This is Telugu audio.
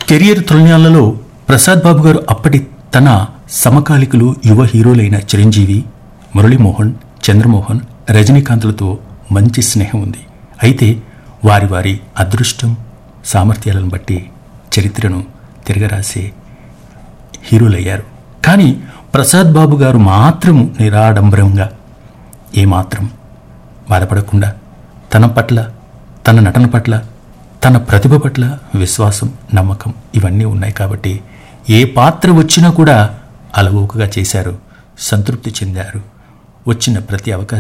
కెరియర్ తొలినాళ్లలో ప్రసాద్ బాబు గారు అప్పటి తన సమకాలికులు యువ హీరోలైన చిరంజీవి మురళీమోహన్ చంద్రమోహన్ రజనీకాంత్లతో మంచి స్నేహం ఉంది అయితే వారి వారి అదృష్టం సామర్థ్యాలను బట్టి చరిత్రను తిరగరాసే హీరోలయ్యారు కానీ ప్రసాద్ బాబు గారు మాత్రం నిరాడంబరంగా ఏమాత్రం బాధపడకుండా తన పట్ల తన నటన పట్ల తన ప్రతిభ పట్ల విశ్వాసం నమ్మకం ఇవన్నీ ఉన్నాయి కాబట్టి ఏ పాత్ర వచ్చినా కూడా అలవోకగా చేశారు సంతృప్తి చెందారు వచ్చిన ప్రతి అవకాశం